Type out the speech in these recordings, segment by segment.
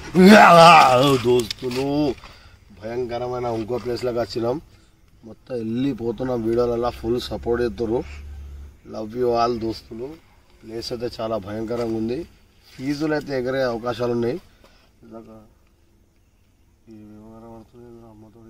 దోస్తులు భయంకరమైన ఇంకో ప్లేస్లోకి వచ్చినాం మొత్తం వెళ్ళిపోతున్నాం వీడియోలలో ఫుల్ సపోర్ట్ చేస్తారు లవ్ యూ ఆల్ దోస్తులు ప్లేస్ అయితే చాలా భయంకరంగా ఉంది ఫీజులు అయితే ఎగరే అవకాశాలు ఉన్నాయి ఇలాగా ఈ వ్యవహారం పడుతుంది అమ్మతో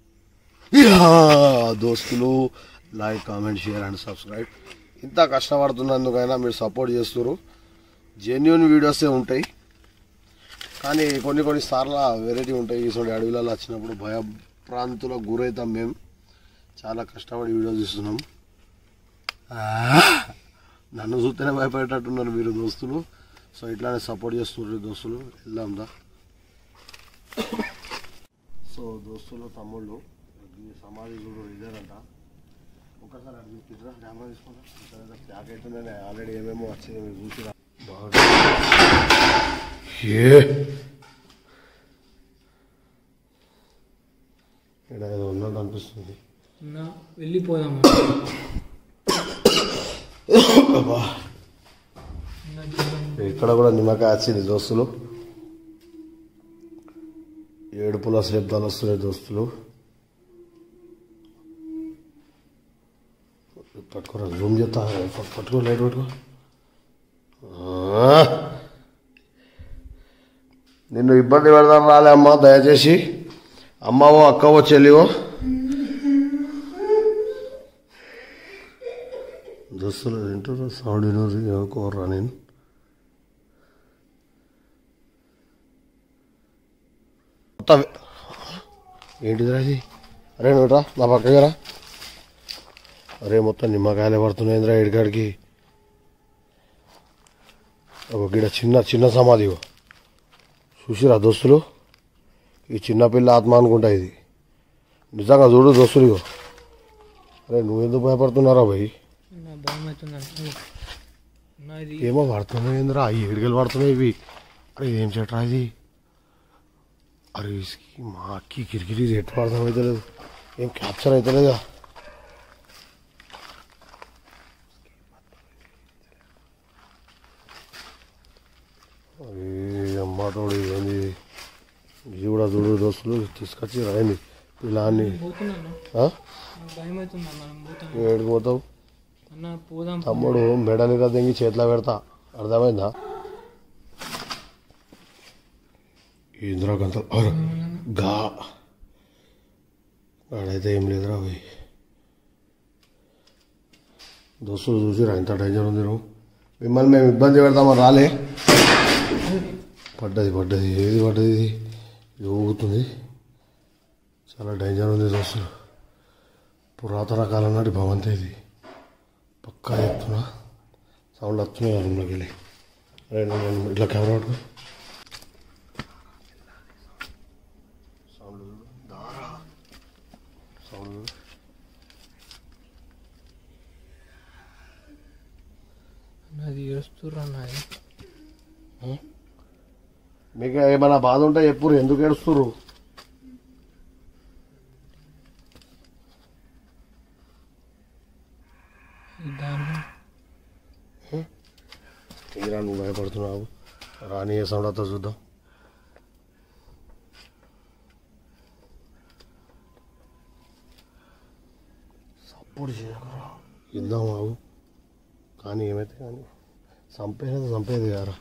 దోస్తులు like comment share and subscribe ఇంత కష్టపడుతున్నందుకైనా మీరు సపోర్ట్ చేస్తారు జెన్యున్ వీడియోసే ఉంటాయి కానీ కొన్ని కొన్ని సార్లు వెరైటీ ఉంటాయి ఈసోటి అడవిలలో వచ్చినప్పుడు భయప్రాంతులకు గురవుతాం మేము చాలా కష్టపడి వీడియోస్ చూస్తున్నాం ఆ, నన్ను చూస్తేనే భయపడేటట్టున్నారు మీరు దోస్తులు సో ఇట్లానే సపోర్ట్ చేస్తున్నారు దోస్తులు వెళ్దాం దా సో దోస్తులు తమ్ముళ్ళు ఈ సమాధి చూడు ఇదేనంట ఒకసారి అది చూపిద్దా కెమెరా తీసుకుంటా ప్యాక్ అవుతుందని ఆల్రెడీ ఏమేమో వచ్చింది మీరు చూసిరా బాగా ఏ ఇక్కడ ఏదో ఉన్నట్టు అనిపిస్తుంది నా వెళ్ళిపోదాము అబ్బా. ఇక్కడ కూడా నిమ్మకాయ వచ్చింది దోస్తులు ఏడుపుల శబ్దాలు వస్తున్నాయి దోస్తులు పట్టుకోరా జూమ్ చేస్తా పట్టుకో లైట్ పట్టుకో ఆ. నిన్ను ఇబ్బంది పెడదాం రాలే అమ్మ దయచేసి అమ్మవో అక్కవో చెల్లివో దోస్తులు వింటారు సౌండ్ వినరు ఎవరుకోర్రా నేను మొత్తం ఏంటిదిరా ఇది అరే నువ్వురా నా పక్కకి రా అరే మొత్తం నిమ్మకాయలే పడుతున్నాయిరా ఇడికాడికి ఒక గిడ చిన్న చిన్న సమాధి ఇగో. చూసిరా దోస్తులు ఈ చిన్నపిల్ల ఆత్మ అనుకుంటా ఇది నిజంగా చూడు దోస్తులు ఇగో అరే నువ్వెందుకు భయపడుతున్నారా భయ్ నా భయం అవుతుందంటే నా ఇది ఏమో పడుతున్నాయి ఏందిరా ఈ ఏడుగలు పడుతున్నాయి ఇవి అరే ఏం చెట్రా ఇది అరే ఇసుకి మా అక్కి కిరికిరి ఎట్టు పడతాం అయితే లేదు ఏం క్యాప్చర్ అయితే లేదా అరే అమ్మ తోడు ఏంది ఇది కూడా చూడు దోస్తులు తీసుకొచ్చి రాయండి పిల్లాన్ని పోతున్నాను ఆ? నాకు భయం అవుతుంది మనం పోతాం ఏడుకు పోతావు అన్న పోదాం తమ్ముడు మెడని తెంగి చేతిలో పెడతా అర్థమైందా ఇందిరా గంత గా ఆడైతే ఏం లేదురా పోయి దోస్తులు చూసిరా ఎంత డేంజర్ ఉంది నువ్వు మిమ్మల్ని మేము ఇబ్బంది పెడతామని రాలే పడ్డది పడ్డది ఏది పడ్డది ఇది ఇది ఊగుతుంది చాలా డేంజర్ ఉంది దోస్తులు పురాతన కాలం నాటి భవంతి ఇది పక్కా చెప్తున్నా సౌండ్ వస్తున్నాయి రూమ్లోకి వెళ్ళి అరే నేను నేను ఇట్లా కెమెరా పట్టుకో సౌండ్ చూడు. దారా. సౌండ్ చూడు. నాది ఏడుస్తుర్రా నాది మీకు ఏమైనా బాధ ఉంటే చెప్పురు ఎందుకు ఏడుస్తుర్రు దాని తీరా నువ్వు భయపడుతున్నావు రాని ఏ సౌండ్ వస్తా చూద్దాం సపోర్ట్ చేయకరా ఇద్దాం బాబు కానీ ఏమైతే కానీ చంపేది చంపేది కారా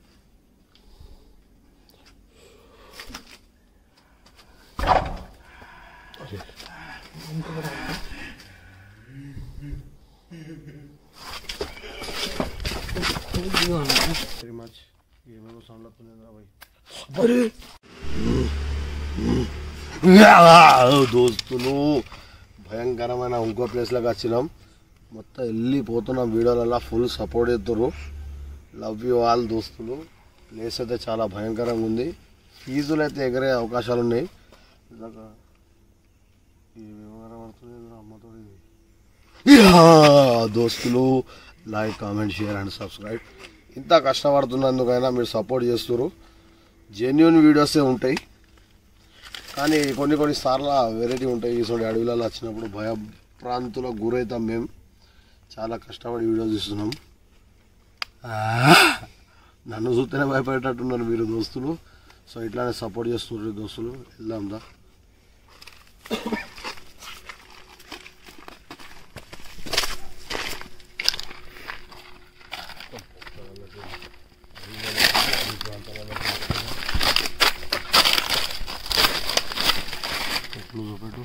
ఇదిగో అన్న. వెరీ మచ్ ఏమేమో సౌండ్ వస్తుంది బాయ్ దోస్తులు భయంకరమైన ఇంకో ప్లేస్లోకి వచ్చినాం మొత్తం వెళ్ళిపోతున్నాం వీడియోలలో ఫుల్ సపోర్ట్ చేస్తారు లవ్ యూ ఆల్ దోస్తులు ప్లేస్ అయితే చాలా భయంకరంగా ఉంది ఫీజులు అయితే ఎగరే అవకాశాలు ఉన్నాయి ఇలాగా ఈ వ్యవహారం పడుతుంది అమ్మతో దోస్తులు like comment share and subscribe ఇంత కష్టపడుతున్నందుకైనా మీరు సపోర్ట్ చేస్తారు జెన్యున్ వీడియోసే ఉంటాయి కానీ కొన్ని కొన్ని సార్లు వెరైటీ ఉంటాయి ఈసోటి అడవిలలో వచ్చినప్పుడు భయప్రాంతులకు గురవుతాం మేము చాలా కష్టపడి వీడియోస్ చూస్తున్నాం ఆ, నన్ను చూస్తేనే భయపడేటట్టున్నారు మీరు దోస్తులు సో ఇట్లానే సపోర్ట్ చేస్తున్నారు దోస్తులు వెళ్దాం దా ఎట్లు చూపెట్టు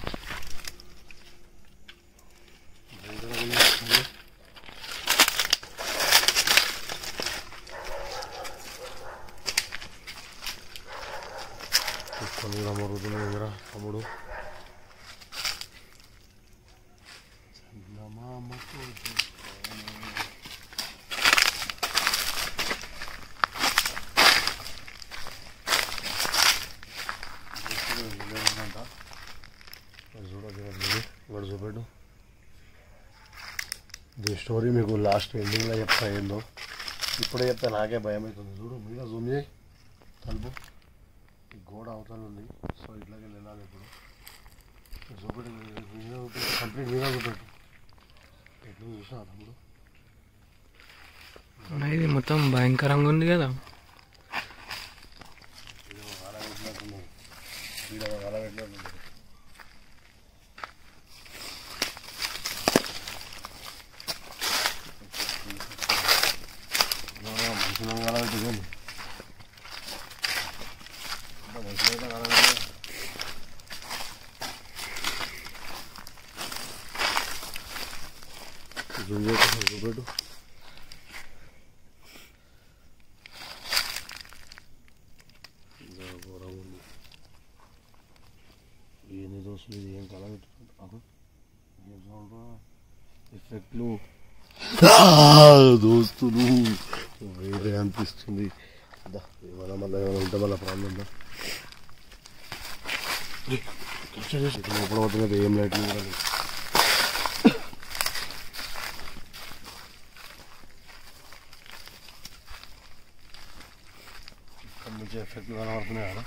కొన్ని కూడా మరుగుతున్నాయి దగ్గర తమ్ముడు చందమామకు ఇక్కడ చూపెట్టు ఈ స్టోరీ మీకు లాస్ట్ ఎండింగ్లో చెప్తా ఏందో ఇప్పుడే చెప్తే నాకే భయం అవుతుంది చూడు మీద జూమ్ చేయి తలుపు ఈ గోడ అవతల ఉంది సో ఇట్లాగే వెళ్ళాలి ఇప్పుడు ఇక్కడ చూపెట్టు మీద చూపెట్టు కంప్లీట్ మీద చూపెట్టు ఎట్లు చూసా తమ్ముడు అన్న ఇది మొత్తం భయంకరంగా ఉంది కదా వీడియో అలా పెట్టినట్టుంది వీడియో అలా పెట్టినట్టుంది మంచిగా అలా పెట్టింది మంచిగా అలా పెట్టింది జూమ్ చేసి చూపెట్టు ఇంకా ఘోరంగా ఉంది ఎన్ని దోశలు ఇది ఏం కళ పెట్టుకుంటారు ఏం సౌండ్ ఎఫెక్ట్లు దోస్తులు వేరే అనిపిస్తుంది దా, ఏమైనా మళ్ళీ ఏమైనా ఉంటే మళ్ళీ ప్రాబ్లం ఉందా లోపల పోతున్నది ఏం లైట్ కూడా లేదు. ఇక్కడ నుంచి ఎఫెక్ట్లు కనబడుతున్నాయి కదా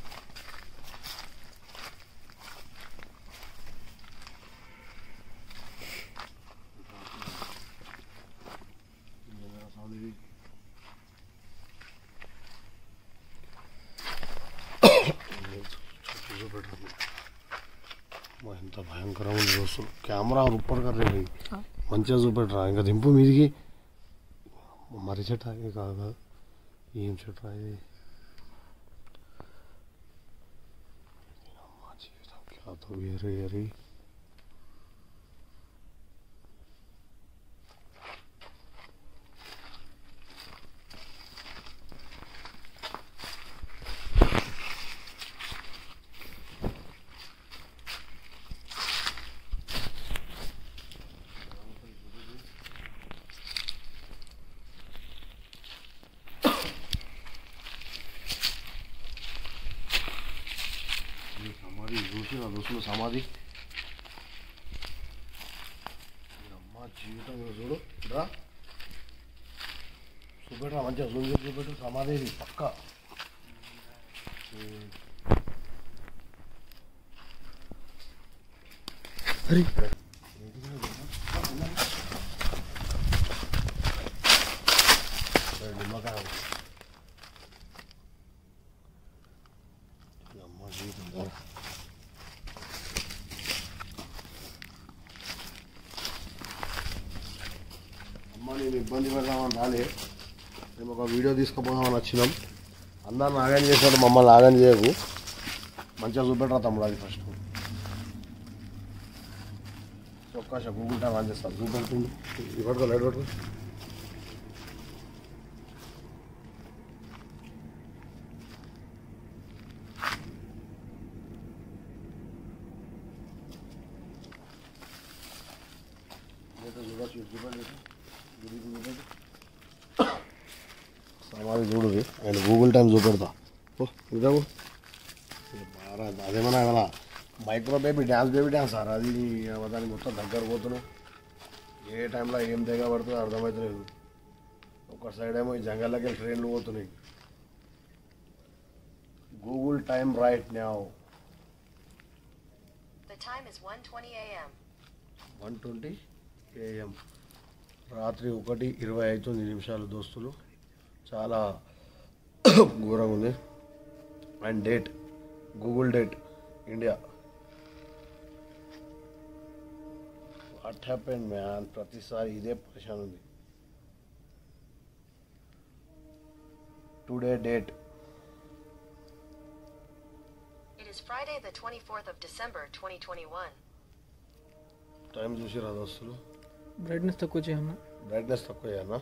మా ఎంత భయంకరంగా ఉంది దోస్తులు కెమెరా రూపర్ కర్రీ మంచిగా చూపెట్టరా ఇంకా దింపు మీదికి మర్రి చెట్టు ఇది కాదు కాదు ఏం చెట్టు ఇది అమ్మా జీవితం క్యాతో వేరే వేరే ఈ సమాధి చూసి నా దోస్తులు సమాధి ఈ అమ్మ జీవితం ఇగో చూడు రా చూపెట్టరా మంచిగా జూమ్ చేసి చూపెట్టు సమాధి ఇది పక్క అరే నిమ్మకాయ ఈ అమ్మ జీవితం రా. అమ్మ నేను ఇబ్బంది పెడదామని రాలే మేము ఒక వీడియో తీసుకుపోదామని వచ్చినాం అందరిని ఆగం చేశాడు మమ్మల్ని ఆగం చేయకు మంచిగా చూపెట్టరా తమ్ముడు అది ఫస్ట్ ఒక్క గూగుల్ టైం ఆన్ చేస్తాను చూపెడుతుంది ఇది పట్టుకో లైట్ పట్టుకో ఇదైతే చూడొచ్చు ఇటు చూపెట్టు ఇటు. ఇది ఇటు చూపెట్టు. సమాధి చూడుది ఆయన గూగుల్ టైం చూపెడతా ఓ ఇదావు బాగా అదేమన్నా ఏమన్నా micro baby dance baby dance sir అది దానికి మొత్తం దగ్గర పోతున్నావు ఏ టైంలో ఏం తెగ పడుతుందో అర్థమవుతలేదు ఒక సైడ్ ఏమో ఈ జంగల్లోకి వెళ్ళి ట్రైన్లు పోతున్నాయి Google time right now The time is 1:20 a.m. One twenty AM రాత్రి ఒకటి ఇరవై ఐదు నిమిషాలు దోస్తులు చాలా ఘోరంగా ఉంది and date Google date India what happened man ప్రతిసారి ఇదే పరిశాన్ ఉంది today date It is Friday, the 24th of December, 2021. Time చూసిరా దోస్తులు బ్రైట్నెస్ తక్కువ చేయన్నా బ్రైట్నెస్ తక్కువ అయ్యానా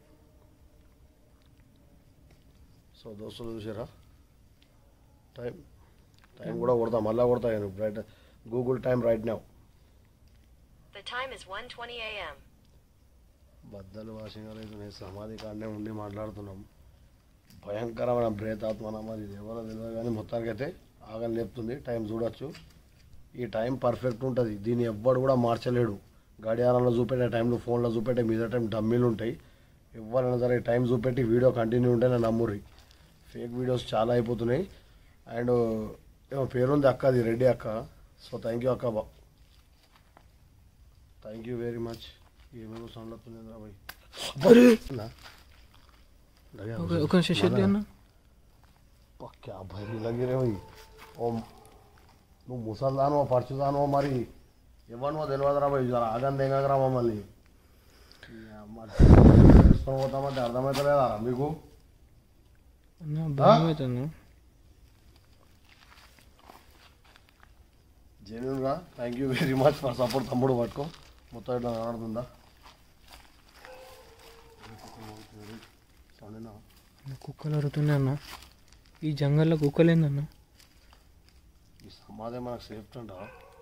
సో దోస్తులు చూసారా టైం టైం కూడా కొడతా మళ్ళా కొడతా నేను bright Google time right now The time is 1:20 a.m. బద్దలు వాసింగ్ లేదు నేను సమాధి కాడనే ఉండి మాట్లాడుతున్నాం భయంకరమైన ప్రేతాత్మన మరి ఇది ఎవరో తెలియదు కానీ మొత్తానికి అయితే ఆగని లేపుతుంది టైం చూడొచ్చు ఈ టైం పర్ఫెక్ట్ ఉంటుంది దీన్ని ఎవ్వడు కూడా మార్చలేడు గడియారంలో చూపెట్టే టైంలో ఫోన్లో చూపెట్టే మీద టైం డమ్మీలు ఉంటాయి ఎవరైనా సరే టైం చూపెట్టి వీడియో కంటిన్యూ ఉంటే నేను నమ్ముర్రి ఫేక్ వీడియోస్ చాలా అయిపోతున్నాయి అండ్ ఏమో పేరుంది అక్క అది రెడ్డి అక్క సో థ్యాంక్ యూ అక్క బా థ్యాంక్ యూ వెరీ మచ్ ఏమేమో సౌండ్ వస్తుంది రా భాయ్ నా? लगे ఒక मुझे। ఒక నిమిషం షెడ్ అన్న पा, क्या भरी लगी रे भाई ఓ నువ్వు ముసల్దానో పరచుదానో మరి ఇవ్వను తెలియదురా భయ్ జర ఆగం దిగరా మమ్మల్ని ఈ అమ్మ తీసుకొని పోతామంటే అర్థమవుతలేదా మీకు అన్న భయం అవుతుంది జెన్యున్గా thank you very much for support తమ్ముడు పట్టుకో మొత్తం ఇట్లా కనబడుతుందా సౌండ్ విన్నావా? అన్న, కుక్కలు అరుతున్నాయి అన్న ఈ జంగల్లో కుక్కలు ఏందన్న ఈ సమాధి మనకు సేఫ్టీ అంట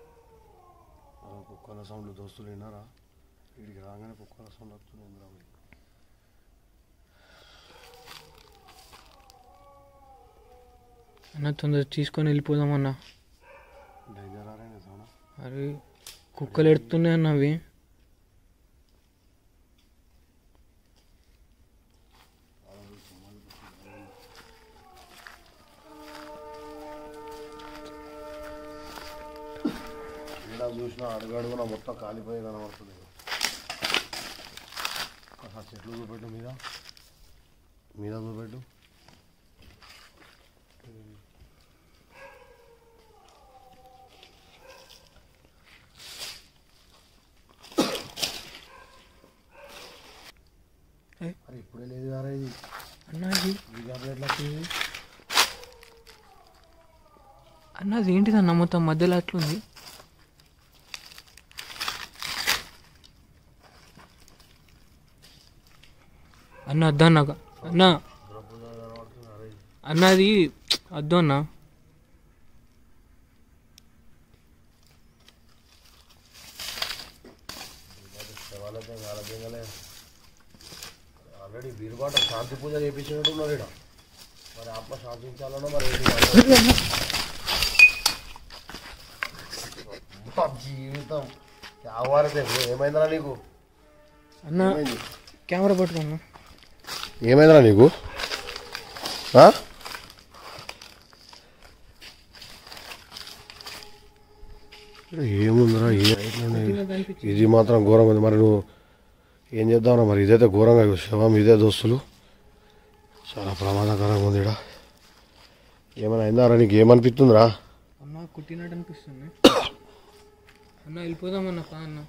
కుక్కల సౌండ్లు దోస్తులు విన్నారా వీడికి రాగానే కుక్కల సౌండ్ వస్తుంది ఎందుకు భయ్ అన్న తొందర తీసుకొని వెళ్ళిపోదామన్న డేంజర్ ఆరే సౌండ్ అరే కుక్కలు ఎడుతున్నాయి అన్న అవి ఇలా చూసినా అడుగడుగున మొత్తం కాలిపోయి కనబడుతుంది అసలు చెట్లు చూపెట్టు మీద మీద చూపెట్టు ఏ? అరే ఇప్పుడే లేదు కదా ఇది అన్న ఇది ఈ గ్యాప్ ఎట్లా వచ్చింది అన్న అది ఏంటిది అన్న మొత్తం మధ్యలో అట్లుంది అన్న అద్దా అన్న అన్న అన్న అది అద్దు అన్న శవాలైతే కాలబింగలే ఆల్రెడీ వీరుబాట శాంతి పూజ చేయించినట్టు ఉన్నారు ఇక్కడ మరి ఆత్మ శాంతించాలనో మరి ఏంటి కాదో. అబ్బా, జీవితం యావారైతే ఏమైందిరా నీకు అన్న కెమెరా పట్టుకున్నా ఏమైందిరా నీకు ఆ? ఇక్కడ ఏముందిరా ఏ ఇట్లనే ఇది మాత్రం ఘోరంగా ఉంది మరి నువ్వు ఏం చేద్దావురా మరి ఇదైతే ఘోరంగా శవం ఇదే దోస్తులు చాలా ప్రమాదకరంగా ఉంది ఇక్కడ ఏమైనా అయిందారా నీకు ఏమనిపిస్తుందిరా అన్న కుట్టినట్టు అనిపిస్తుంది అన్న వెళ్ళిపోదామన్న పా అన్న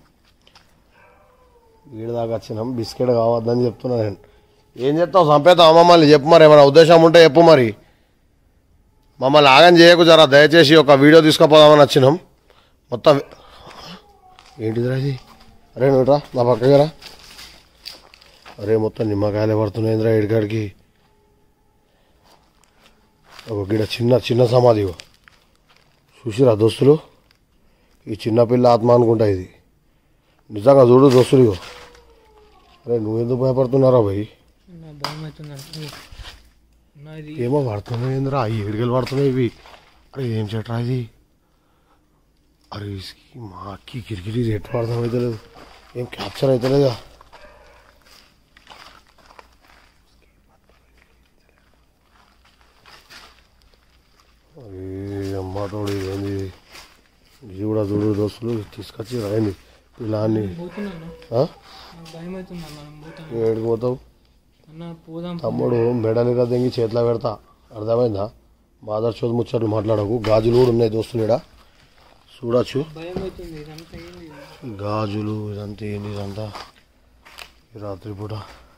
వీడి దాకా వచ్చినాం బిస్కెట్ కావద్దని చెప్తున్నా నేను ఏం చెప్తావు చంపేతావు మమ్మల్ని చెప్పు మరి ఏమైనా ఉద్దేశం ఉంటే చెప్పు మరి మమ్మల్ని ఆగం చేయకు జరా దయచేసి ఒక వీడియో తీసుకుపోదామని వచ్చినాం మొత్తం ఏంటిదిరా ఇది అరే నువ్వు రా నా పక్కకి రా అరే మొత్తం నిమ్మకాయలే పడుతున్నాయిరా ఇడికాడికి ఒక గిడ చిన్న చిన్న సమాధి ఇగో. చూసిరా దోస్తులు ఈ చిన్న పిల్ల ఆత్మ అనుకుంటా ఇది నిజంగా చూడు దోస్తులు ఇగో అరే నువ్వెందుకు భయపడుతున్నారా భయ్ అన్న భయం అవుతుంది అన్న అన్న ఇది ఏమో పడుతున్నాయి ఏందిరా ఈ ఏడుగలు పడుతున్నాయి ఇవి అరే ఏం చెట్రా ఇది అరే ఇసుకి మా అక్కి కిరికిరి ఎట్లా అర్థం అవుతలేదు ఏం క్యాప్చర్ అవుతలేదా అరే అమ్మ తోడు ఏంది ఇది కూడా చూడు దోస్తులు తీసుకొచ్చి రాయండి పిల్లాన్ని పోతున్నా అన్న ఆ? నాకు భయం అవుతుంది అన్న నేను పోతాను ఏడికి పోతావు అన్న పోదాం తమ్ముడు మెడలిగా దెంగి చేతిలో పెడతా అర్థమైందా బాదర్ చోద్ ముచ్చట్లు మాట్లాడకు గాజులు కూడా ఉన్నాయి దోస్తులు ఈడ చూడొచ్చు భయం అవుతుంది ఇదంతా ఏంది గాజులు ఇదంతా ఏంది ఇదంతా ఈ రాత్రి పూట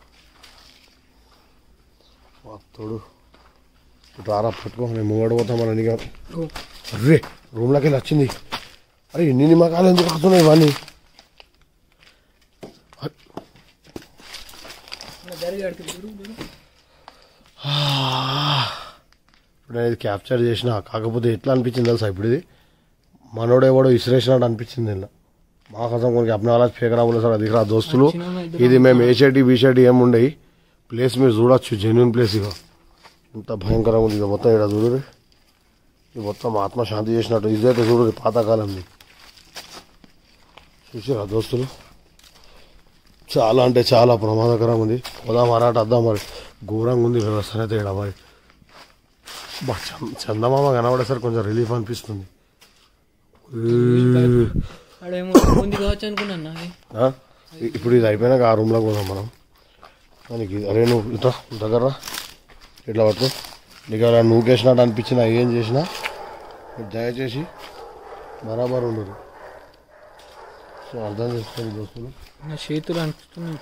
తోడు రారా పట్టుకో నేను ముంగడు పోతాం మన నీగా ఓ, అర్రే రూమ్లోకి వెళ్ళి వచ్చింది అరే ఇన్ని నిమ్మకాయలు ఎందుకు వస్తున్నాయి ఇవన్నీ నా జరిగి ఆడికి చూడు, చూడు. ఇప్పుడు నేను ఇది క్యాప్చర్ చేసిన కాకపోతే ఎట్లా అనిపించింది తెలుసా ఇప్పుడు ఇది మనోడు ఎవడో విసిరేసినట్టు అనిపించింది ఇలా మా కోసం కొన్ని అప్నా వాళ్ళ ఫేకరా బోలే సార్ అది రా దోస్తులు వచ్చినామా ఇద్దరం? ఇది మేము ఏ షర్ట్ బి షర్ట్ ఏమి ఉండయి ప్లేస్ మీరు చూడొచ్చు జెన్యున్ ప్లేస్ ఇక ఇంత భయంకరంగా ఉంది ఇది మొత్తం ఇక్కడ చూడు ఇది మొత్తం ఆత్మశాంతి చేసినట్టు ఇదైతే చూడు పాతకాలంది చూసిరా దోస్తులు చాలా అంటే చాలా ప్రమాదకరంగా ఉంది పోదాం మరాట వద్దాం మరి ఘోరంగా ఉంది వ్యవస్థ అయితే ఇక్కడ మరి బా, చం- చందమామ కనబడేసరికి కొంచెం రిలీఫ్ అనిపిస్తుంది ఈ, ఆడేమో ఉంది కావచ్చు అనుకున్నాను నాది ఆ? ఇ- ఇప్పుడు ఇది అయిపోయినాక ఆ రూమ్లోకి పోదాం మనం మనకి అరే నువ్వు ఇట్లా దగ్గర రా. ఇట్లా పట్టుకో నీకు అలా నూకేసినట్టు అనిపించినా ఏం చేసినా మీరు దయచేసి బరాబర్ ఉండరు సో అర్థం చేసుకోండి దోస్తులు నా చేతులు అనిపిస్తున్నాయి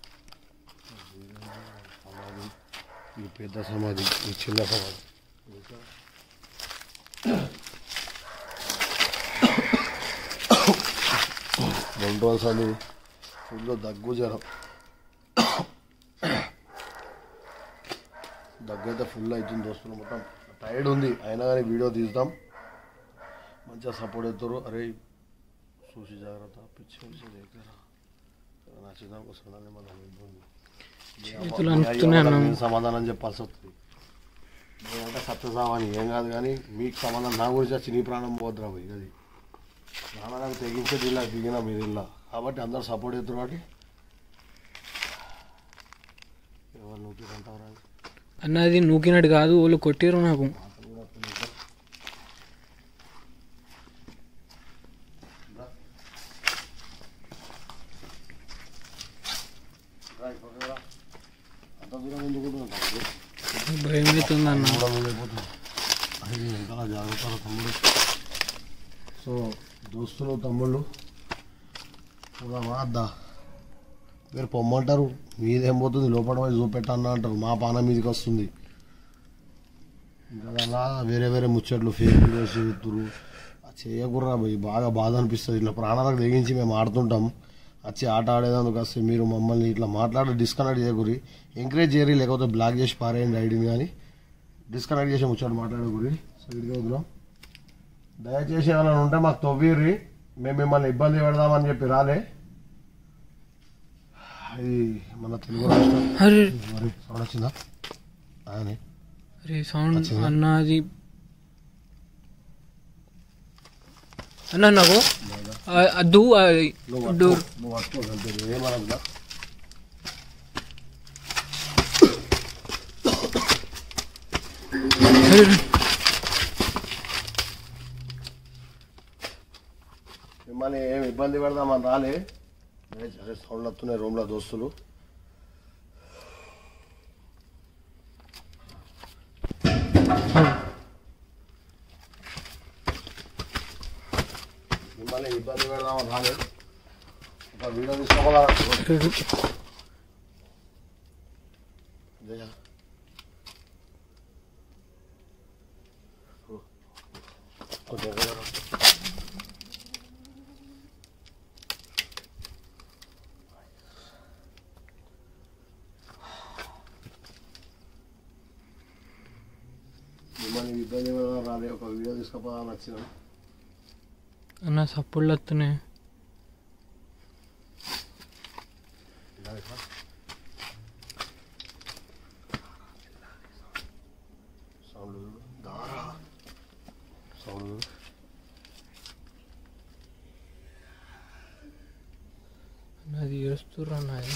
ఈ పెద్ద సమాధి ఈ చిన్న సమాధి రెండు రోజులు అది ఫుల్ దగ్గు జ్వరం దగ్గు అయితే ఫుల్ అవుతుంది దోస్తులు మొత్తం టైర్డ్ ఉంది అయినా కానీ వీడియో తీద్దాం మంచిగా సపోర్ట్ అవుతారు అరే చూసి జాగ్రత్త పిచ్చి పిచ్చి దగ్గర నా చిన్న కోసం మనం ఇబ్బంది చేతులు అంటున్నాయి అన్న నేను సమాధానం చెప్పాల్సి వస్తుంది నేనంటే సత్యసావాని ఏం కాదు కానీ మీకు సమాధానం నా గురించి వచ్చి నీ ప్రాణం పోద్దురా పోయి అది ప్రాణాలకు తెగించేది ఇలా దిగిన మీరు ఇలా కాబట్టి అందరు సపోర్ట్ అవుతారు కాబట్టి ఎవరు నువ్వు అంటారు అన్నది నూకినట్టు కాదు వాళ్ళు కొట్టిరు నాకు అంత దూరం ఎందుకు ఉంటున్నావు? భయం అవుతుంది అన్న కూడా వెళ్ళిపోతుంది అది వెనకాల జాగ్రత్తగా తమ్ముడు సో దోస్తులు తమ్ముళ్ళు కూడా మాద్దా మీరు పొమ్మంటారు మీదేం పోతుంది లోపల పోయి చూపెట్టన్న అంటారు మా పాన మీదకి వస్తుంది ఇంకా అలా వేరే వేరే ముచ్చట్లు ఫేక్ చేసి ఎత్తురు చేయకుర్రా పోయి బాగా బాధ అనిపిస్తుంది ఇట్లా ప్రాణాలకు తెగించి మేము ఆడుతుంటాం వచ్చి ఆట ఆడేదానికి వస్తే మీరు మమ్మల్ని ఇట్లా మాట్లాడి డిస్కనెక్ట్ చేయకూరి ఎంకరేజ్ చేయరు లేకపోతే బ్లాక్ చేసి పారేయండి ఐడిని కానీ డిస్కనెక్ట్ చేసి ముచ్చాడు మాట్లాడకూరి సో ఇదిగా వదిలాం దయచేసి ఏమైనా ఉంటే మాకు తవ్వీరి మేము మిమ్మల్ని ఇబ్బంది పెడదామని చెప్పి రాలే ఇది మన తెలుగు రాష్ట్రం అరే మరి సౌండ్ వచ్చిందా అని అరే సౌండ్ అన్నది అన్న నాకు ఆ- అద్దు అది నువ్వు డోర్ పట్టుకో, నువ్వు పట్టుకో అంతే ఏమనద్దా అరే, మిమ్మల్ని ఏం ఇబ్బంది పెడదామని రాలే అరే సౌండ్ వస్తున్నాయి రూమ్లో దోస్తులు మిమ్మల్ని ఇబ్బంది పెడదామని రాలే ఒక వీడియో తీసుకోవాలా అరే, కొంచెం ఎగరా. మిమ్మల్ని ఇబ్బంది పెడదాం రాలే ఒక వీడియో తీసుకుపోదామని వచ్చినాం అన్న సప్పుళ్ళు వస్తున్నాయి సౌండ్ చూడు. దారా సౌండ్ చూడు. అన్నది ఏడుస్తుర్రు అన్నది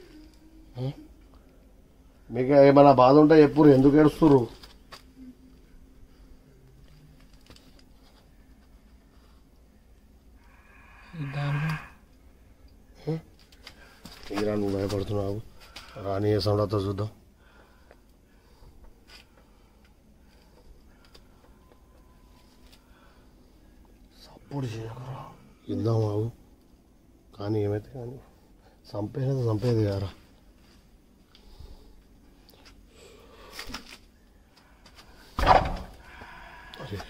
మీకు ఏమైనా బాధ ఉంటే ఎప్పుడు ఎందుకు ఏడుస్తుర్రు దాన్ని మీరా నువ్వు భయపడుతున్నావు రాని ఏ సౌండ్ అవుతుందో చూద్దాం పొడి చేయకరా ఇద్దాం బాబు కానీ ఏమైతే కానీ చంపేది చంపేది కారా అరే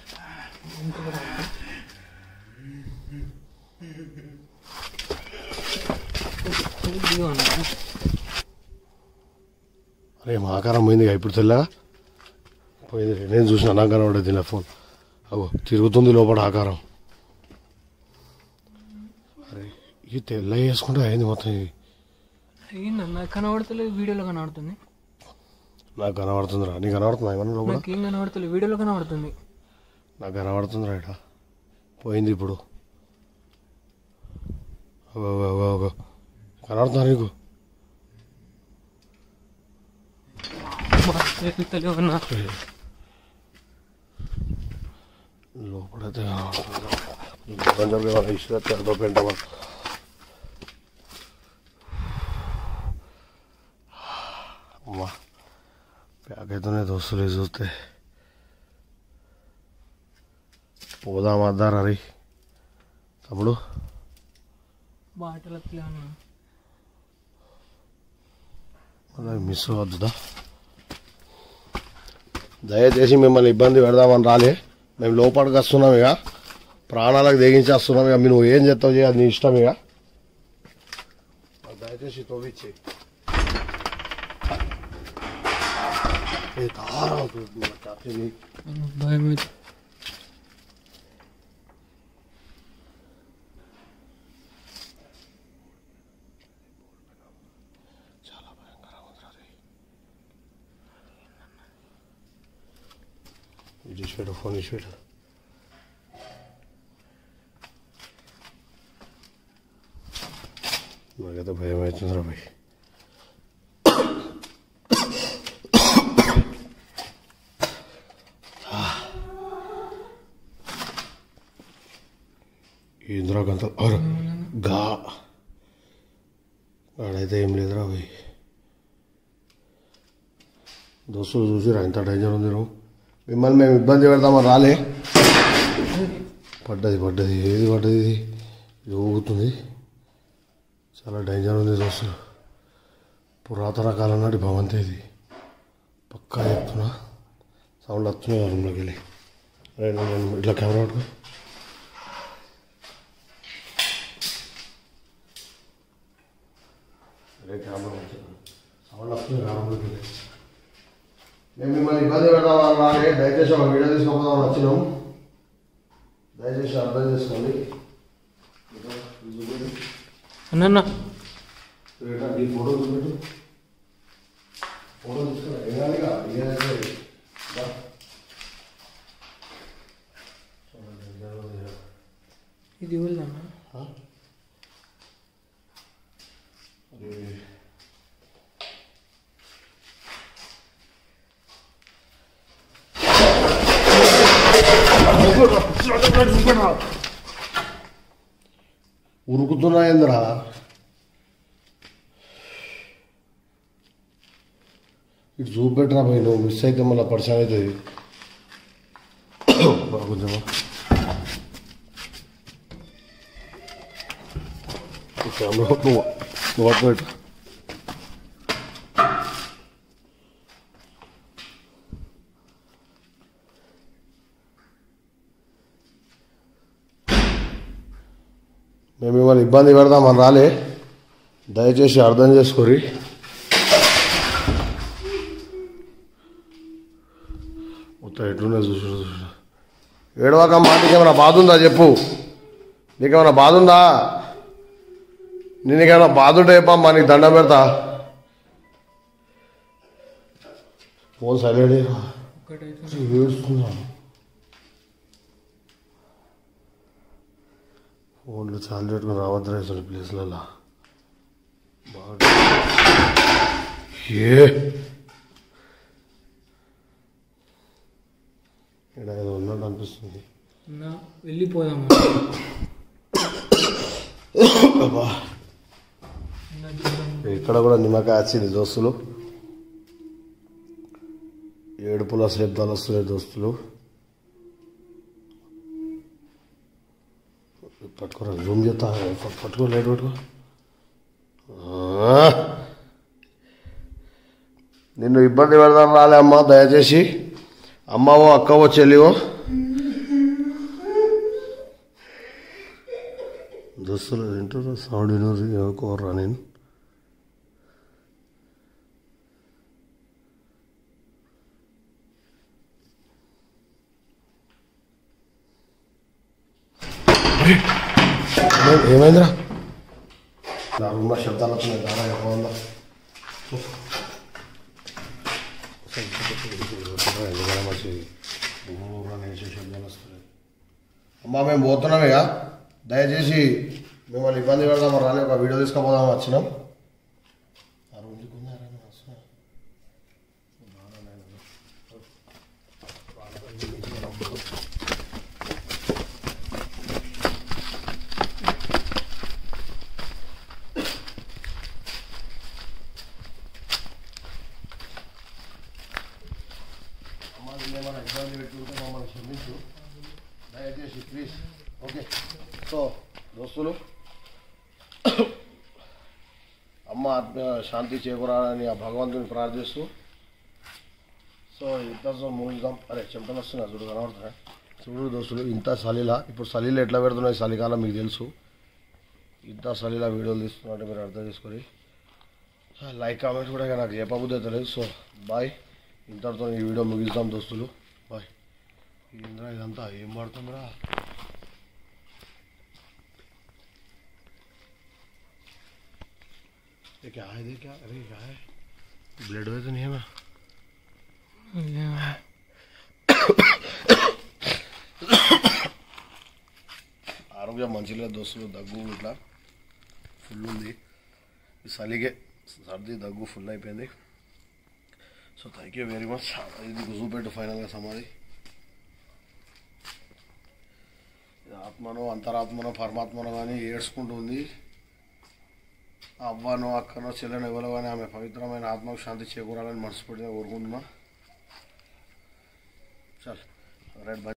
ఇదిగో అన్న అరే మా ఆకారం పోయింది ఇక ఇప్పుడు తెల్లగా పోయింది నేను చూసిన నాకు కనబడేది నా ఫోన్ అగో తిరుగుతుంది లోపల ఆకారం అరే ఇది తెల్ల వేసుకుంటే అయింది మొత్తం ఇది అయ్యిందన్న కనబడతలేదు వీడియోలో కనబడుతుంది నాకు కనబడుతుందిరా నీకు కనబడుతుందా ఏమన్నా లోపల నాకేం కనబడతలేదు వీడియోలో కనబడుతుంది నాకు కనబడుతుందిరా ఇట పోయింది ఇప్పుడు అగో అగో అగో అగో కనబడుతుందా నీకు తెలుస్తలేవు అన్న లోపలైతే కనబడుతుంది ఇష్టం పెంటమా అమ్మా ప్యాక్ అయితేనే దోస్తులు వేసి చూస్తే పోదాం అద్దారా రీ తమ్ముడు బాటలు అట్లే అన్న మళ్ళీ మిస్ అవ్వద్దుదా దయచేసి మిమ్మల్ని ఇబ్బంది పెడదామని రాలే మేము లోపలికి వస్తున్నాం ఇక ప్రాణాలకు తెగించేస్తున్నాం ఇక మీరు నువ్వు ఏం చేస్తావు చేయ నీ ఇష్టం ఇక దయచేసి తోవిచ్చి భయం అయితే చాలా భయంకరంగా ఉంది రా రే. ఇది ఇచ్చిపెట్టు ఫోన్ ఇచ్చిపెట్టు నాకైతే భయం అవుతుందిరా భయ్ ఇంద్రా గంత గా ఆడైతే ఏం లేదురా భయ్ దోస్తులు చూసిరా ఎంత డేంజర్ ఉంది నువ్వు మిమ్మల్ని మేము ఇబ్బంది పెడతామని రాలే పడ్డది పడ్డది ఏది పడ్డది ఇది ఇది ఊగుతుంది చాలా డేంజర్ ఉంది దోస్తులు పురాతన కాలం నాటి భవంతి ఇది పక్కా చెప్తున్నా సౌండ్ వస్తున్నాయి ఆ రూమ్లోకి వెళ్ళి అరే నేను ఇట్లా కెమెరా పట్టుకో అరే కెమెరా పట్టుకో. సౌండ్ వస్తుంది ఆ రూమ్లోకి వెళ్ళి మేము మిమ్మల్ని ఇబ్బంది పెడతామని రాలే దయచేసి ఒక వీడియో తీసుకోపోదామని వచ్చినాం దయచేసి అర్థం చేసుకోండి అన్న ఈ ఫోటో చూపెట్టు ఫోటో తీసుకురా ఏదానిగా ఏదైతే దా. ఇది వెళ్దాం ఆ? అది ఉరుకుతున్నాయిందిరా ఇటు చూపెట్టరా పోయి నువ్వు మిస్ అయితే మళ్ళీ పరిచయం అవుతుంది బా, కొంచెమా ఈ కెమెరా నువ్వు నువ్వు అటు పెట్టు మేము మిమ్మల్ని ఇబ్బంది పెడదామని రాలే దయచేసి అర్థం చేసుకోరి మొత్తం ఎట్లున్నా చూసు చూసు ఏడవాక మాటకి ఏమైనా బాధ ఉందా చెప్పు నీకేమైనా బాధ ఉందా నేనేమైనా బాధ ఉంటే చెప్పమ్మా నీకు దండం పెడతా ఫోన్ సైలెంట్ ఒక్కటైతే ఏడుస్తున్నా ఫోన్లో చాలా పెట్టుకుని రావద్దురా అసలు ప్లేస్లలో బాగా ఏ ఇక్కడ ఏదో ఉన్నట్టు అనిపిస్తుంది అన్న వెళ్ళిపోదాం అబ్బా అన్న చూద్దాం. ఇక్కడ కూడా నిమ్మకాయ వచ్చింది దోస్తులు ఏడుపుల శబ్దాలు వస్తున్నాయి దోస్తులు పట్టుకోరా జూమ్ చేస్తా పట్టుకో లైట్ పట్టుకో ఆ. నిన్ను ఇబ్బంది పెడదాం రాలే అమ్మ దయచేసి అమ్మవో అక్కవో చెల్లివో దోస్తులు వింటారు సౌండ్ వినరు కోర్రా నేను ఏం- ఏమైందిరా నా రూమ్లో శబ్దాలు వస్తున్నాయి దారా ఎక్కువ ఉందా ఎందుకైనా మంచిది ఊరా నుంచి శబ్దాలు వస్తున్నాయి అమ్మా మేము పోతున్నామే ఇక దయచేసి మిమ్మల్ని ఇబ్బంది పెడదాం రాని ఒక వీడియో తీసుకుపోదాం వచ్చినాం ఆ రూమ్ దిక్కుందా ఎవరైనా వస్తున్నా? అమ్మా నిన్న ఏమైనా ఇబ్బంది పెట్టుకుంటే మమ్మల్ని క్షమించు దయచేసి ప్లీజ్ ఓకే సో దోస్తులు అమ్మ ఆత్మ శాంతి చేకూరాలని ఆ భగవంతుని ప్రార్థిస్తూ సో ఇంతతో ముగిద్దాం అరే చెంపలు వస్తున్నా చూడు కనబడుతున్నా చూడు దోస్తులు ఇంత సలీలా ఇప్పుడు సలీలు ఎట్లా పెడుతున్నాయి చలికాలం మీకు తెలుసు ఇంత సలీలా వీడియోలు తీస్తున్నట్టు మీరు అర్థం చేసుకొని లైక్ కామెంట్ కూడా ఇక నాకు చెప్పబుద్ధి తెలియదు సో బాయ్ ఇంతటితో ఈ వీడియో ముగిస్తాం దోస్తులు బాయ్ ఏంద్రా ఇదంతా ఏం పడుతుందిరా ये क्या है ये क्या अरे क्या है ब्लड में तो नहीं है मैं ఆరోగ్యం మంచిగా దోస్తులు దగ్గు ఇట్లా ఫుల్ ఉంది ఈ చలిగే సర్ది దగ్గు ఫుల్ అయిపోయింది so thank you very much ఇది గుజుపెట్టు ఫైనల్గా సమాధి ఇది ఆత్మనో అంతరాత్మనో పరమాత్మనో కానీ ఏడ్చుకుంటూ ఉంది అవ్వనో అక్కనో చెల్లెనో ఎవరో కానీ ఆమె పవిత్రమైన ఆత్మకు శాంతి చేకూరాలని మనస్ఫూర్తిగా కోరుకుంటున్నా చాలు రైట్ బై